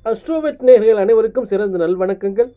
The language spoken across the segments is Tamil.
அஸ்ட்ரோவெட் நேர்கள் அனைவருக்கும் சிறந்த நல்வணக்கங்கள்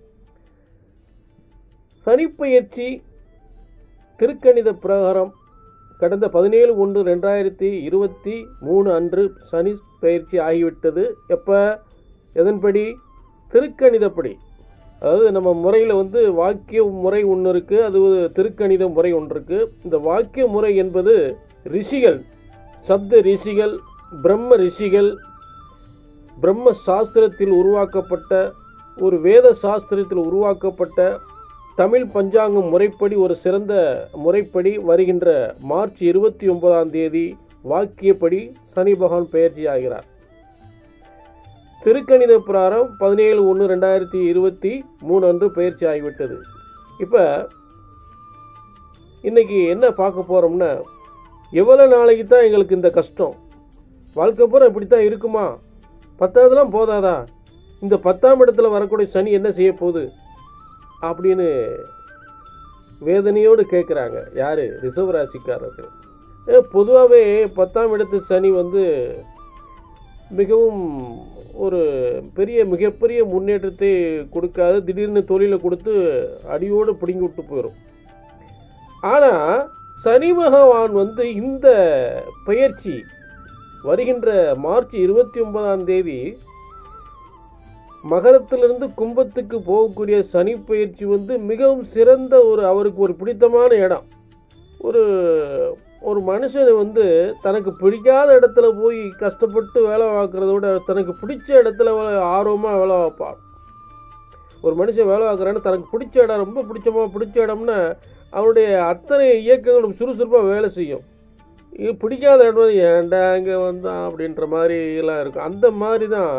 சனிப்பெயர்ச்சி திருக்கணித பிரகாரம் கடந்த பதினேழு ஒன்று ரெண்டாயிரத்தி இருபத்தி மூணு அன்று சனி பயிற்சி ஆகிவிட்டது எப்போ எதன்படி திருக்கணிதப்படி அதாவது நம்ம முறையில் வந்து வாக்கிய முறை ஒன்று இருக்குது அது ஒரு திருக்கணித முறை ஒன்று இருக்குது இந்த வாக்கிய முறை என்பது ரிஷிகள் சப்த ரிஷிகள் பிரம்ம ரிஷிகள் பிரம்ம சாஸ்திரத்தில் உருவாக்கப்பட்ட ஒரு வேத சாஸ்திரத்தில் உருவாக்கப்பட்ட தமிழ் பஞ்சாங்கம் முறைப்படி ஒரு சிறந்த முறைப்படி வருகின்ற மார்ச் இருபத்தி ஒன்பதாம் தேதி வாக்கியப்படி சனி பகவான் பெயர்ச்சி ஆகிறார் திருக்கணித பிரகாரம் பதினேழு ஒன்று ரெண்டாயிரத்தி இருபத்தி மூணு அன்று பயிற்சி ஆகிவிட்டது இப்போ இன்னைக்கு என்ன பார்க்க போகிறோம்னா எவ்வளோ நாளைக்கு தான் எங்களுக்கு இந்த கஷ்டம் வாழ்க்கை பூரா இப்படி தான் இருக்குமா பத்தாவதுலாம் போதாதா இந்த பத்தாம் இடத்துல வரக்கூடிய சனி என்ன செய்ய போகுது அப்படின்னு வேதனையோடு கேட்குறாங்க யார் ரிசர்வராசிக்காரர்கள் பொதுவாகவே பத்தாம் இடத்து சனி வந்து மிகவும் ஒரு பெரிய மிகப்பெரிய முன்னேற்றத்தை கொடுக்காது திடீர்னு தொழிலை கொடுத்து அடியோடு பிடுங்கி விட்டு போயிடும் ஆனால் சனி பகவான் வந்து இந்த பயிற்சி வருகின்ற மார்ச் இருபத்தி ஒன்பதாம் தேதி மகரத்திலிருந்து கும்பத்துக்கு போகக்கூடிய சனி பயிற்சி வந்து மிகவும் சிறந்த ஒரு அவருக்கு ஒரு பிடித்தமான இடம் ஒரு ஒரு மனுஷன் வந்து தனக்கு பிடிக்காத இடத்துல போய் கஷ்டப்பட்டு வேலை பார்க்குறத விட தனக்கு பிடிச்ச இடத்துல ஆர்வமாக வேலை பார்ப்பான் ஒரு மனுஷன் வேலை பார்க்குறான்னு தனக்கு பிடிச்ச இடம் ரொம்ப பிடிச்சமா பிடிச்ச இடம்னா அவனுடைய அத்தனை இயக்கங்களும் சுறுசுறுப்பாக வேலை செய்யும் இது பிடிக்காத இடம் ஏன்டா இங்கே வந்தான் அப்படின்ற மாதிரி எல்லாம் இருக்கும் அந்த மாதிரி தான்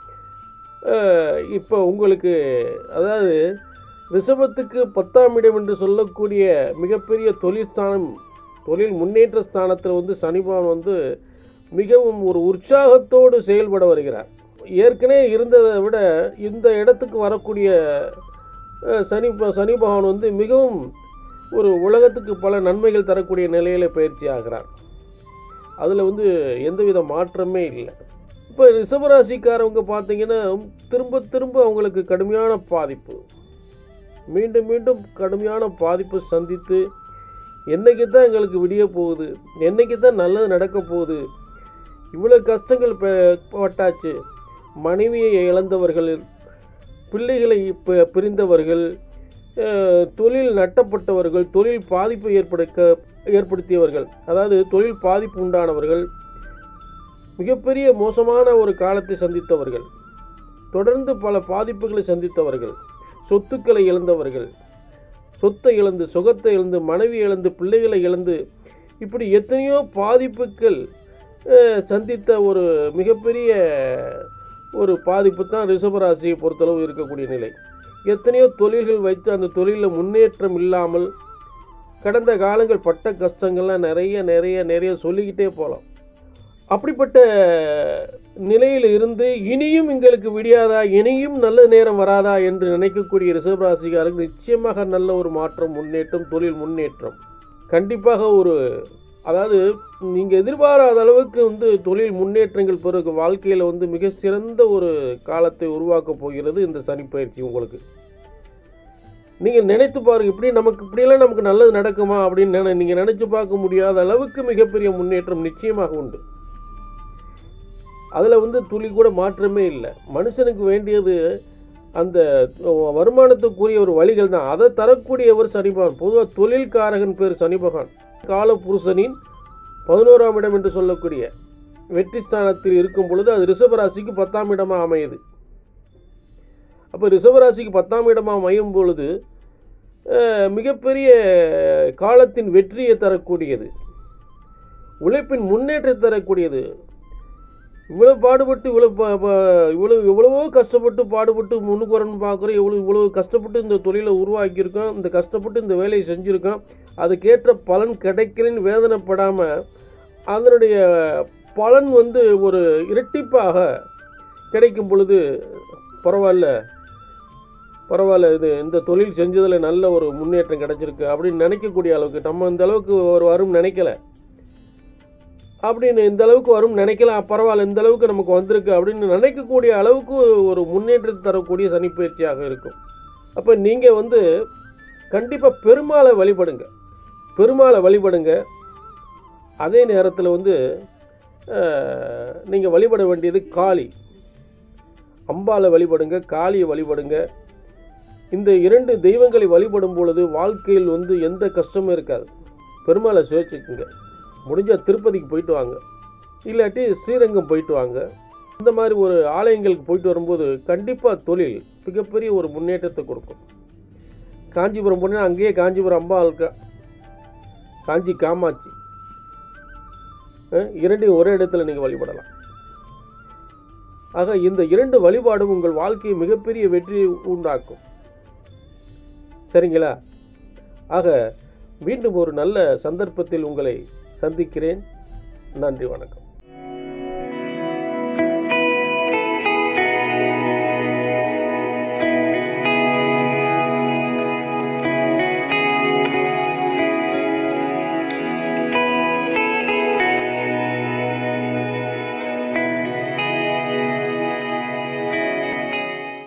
இப்போ உங்களுக்கு அதாவது ரிஷபத்துக்கு பத்தாம் இடம் என்று சொல்லக்கூடிய மிகப்பெரிய தொழில் ஸ்தானம் தொழில் முன்னேற்ற ஸ்தானத்தில் வந்து சனிபகவான் வந்து மிகவும் ஒரு உற்சாகத்தோடு செயல்பட வருகிறார் ஏற்கனவே இருந்ததை விட இந்த இடத்துக்கு வரக்கூடிய சனி சனி பகவான் வந்து மிகவும் ஒரு உலகத்துக்கு பல நன்மைகள் தரக்கூடிய நிலையில் பயிற்சி ஆகிறார் அதில் வந்து எந்தவித மாற்றமே இல்லை இப்போ ரிஷபராசிக்காரவங்க பார்த்தீங்கன்னா திரும்ப திரும்ப அவங்களுக்கு கடுமையான பாதிப்பு மீண்டும் மீண்டும் கடுமையான பாதிப்பு சந்தித்து என்னைக்கு தான் எங்களுக்கு விடிய போகுது என்னைக்கு தான் நல்லது நடக்க போகுது இவ்வளோ கஷ்டங்கள் பட்டாச்சு மனைவியை இழந்தவர்கள் பிள்ளைகளை பிரிந்தவர்கள் தொழில் நட்டப்பட்டவர்கள் தொழில் பாதிப்பு ஏற்படுத்த ஏற்படுத்தியவர்கள் அதாவது தொழில் பாதிப்பு உண்டானவர்கள் மிகப்பெரிய மோசமான ஒரு காலத்தை சந்தித்தவர்கள் தொடர்ந்து பல பாதிப்புகளை சந்தித்தவர்கள் சொத்துக்களை இழந்தவர்கள் சொத்தை இழந்து சுகத்தை இழந்து மனைவி இழந்து பிள்ளைகளை இழந்து இப்படி எத்தனையோ பாதிப்புகள் சந்தித்த ஒரு மிகப்பெரிய ஒரு பாதிப்பு தான் ரிஷபராசியை பொறுத்தளவு இருக்கக்கூடிய நிலை எத்தனையோ தொழில்கள் வைத்து அந்த தொழிலில் முன்னேற்றம் இல்லாமல் கடந்த காலங்கள் பட்ட கஷ்டங்கள்லாம் நிறைய நிறைய நிறைய சொல்லிக்கிட்டே போகலாம் அப்படிப்பட்ட நிலையில் இருந்து இனியும் எங்களுக்கு விடியாதா இனியும் நல்ல நேரம் வராதா என்று நினைக்கக்கூடிய ரிஷபராசிகாரர்கள் நிச்சயமாக நல்ல ஒரு மாற்றம் முன்னேற்றம் தொழில் முன்னேற்றம் கண்டிப்பாக ஒரு அதாவது நீங்கள் எதிர்பாராத அளவுக்கு வந்து தொழில் முன்னேற்றங்கள் பிறகு வாழ்க்கையில் வந்து மிக சிறந்த ஒரு காலத்தை உருவாக்க போகிறது இந்த சனி பயிற்சி உங்களுக்கு நீங்கள் நினைத்து பாருங்க இப்படி நமக்கு இப்படியெல்லாம் நமக்கு நல்லது நடக்குமா அப்படின்னு நினை நீங்கள் நினச்சி பார்க்க முடியாத அளவுக்கு மிகப்பெரிய முன்னேற்றம் நிச்சயமாக உண்டு அதில் வந்து துளி கூட மாற்றமே இல்லை மனுஷனுக்கு வேண்டியது அந்த வருமானத்துக்குரிய ஒரு வழிகள் தான் அதை தரக்கூடியவர் சனிபகவான் பொதுவாக தொழில்காரகன் பேர் சனிபகவான் காலபுருஷனின் பதினோராம் இடம் என்று சொல்லக்கூடிய வெற்றி ஸ்தானத்தில் இருக்கும் பொழுது அது ரிஷபராசிக்கு பத்தாம் இடமாக அமையுது அப்போ ரிஷபராசிக்கு பத்தாம் இடமாக அமையும் பொழுது மிகப்பெரிய காலத்தின் வெற்றியை தரக்கூடியது உழைப்பின் முன்னேற்றத்தை தரக்கூடியது இவ்வளோ பாடுபட்டு இவ்வளோ இவ்வளோ எவ்வளவோ கஷ்டப்பட்டு பாடுபட்டு முன்னுக்கு வரணும்னு பார்க்குறோம் எவ்வளோ இவ்வளோ கஷ்டப்பட்டு இந்த தொழிலை உருவாக்கியிருக்கோம் இந்த கஷ்டப்பட்டு இந்த வேலையை செஞ்சுருக்கோம் அதுக்கேற்ற பலன் கிடைக்கலன்னு வேதனைப்படாமல் அதனுடைய பலன் வந்து ஒரு இரட்டிப்பாக கிடைக்கும் பொழுது பரவாயில்ல பரவாயில்ல இது இந்த தொழில் செஞ்சதில் நல்ல ஒரு முன்னேற்றம் கிடைச்சிருக்கு அப்படின்னு நினைக்கக்கூடிய அளவுக்கு நம்ம இந்த அளவுக்கு ஒரு வரும் நினைக்கல அப்படின்னு இந்த அளவுக்கு வரும் நினைக்கலாம் பரவாயில்ல இந்த அளவுக்கு நமக்கு வந்திருக்கு அப்படின்னு நினைக்கக்கூடிய அளவுக்கு ஒரு முன்னேற்றத்தை தரக்கூடிய சனிப்பயிற்சியாக இருக்கும் அப்போ நீங்கள் வந்து கண்டிப்பாக பெருமாளை வழிபடுங்க பெருமாளை வழிபடுங்க அதே நேரத்தில் வந்து நீங்கள் வழிபட வேண்டியது காளி அம்பாலை வழிபடுங்க காளியை வழிபடுங்க இந்த இரண்டு தெய்வங்களை வழிபடும் பொழுது வாழ்க்கையில் வந்து எந்த கஷ்டமும் இருக்காது பெருமாளை சுவைச்சுக்குங்க முடிஞ்சால் திருப்பதிக்கு போயிட்டு வாங்க இல்லாட்டி ஸ்ரீரங்கம் போயிட்டு வாங்க இந்த மாதிரி ஒரு ஆலயங்களுக்கு போயிட்டு வரும்போது கண்டிப்பாக தொழில் மிகப்பெரிய ஒரு முன்னேற்றத்தை கொடுக்கும் காஞ்சிபுரம் போனால் அங்கேயே காஞ்சிபுரம் அம்பா இருக்கா காஞ்சி காமாட்சி அஹ், இரண்டையும் ஒரே இடத்துல நீங்கள் வழிபடலாம் ஆக இந்த இரண்டு வழிபாடும் உங்கள் வாழ்க்கையை மிகப்பெரிய வெற்றி உண்டாக்கும் சரிங்களா ஆக மீண்டும் ஒரு நல்ல சந்தர்ப்பத்தில் உங்களை சந்திக்கிறேன் நன்றி வணக்கம்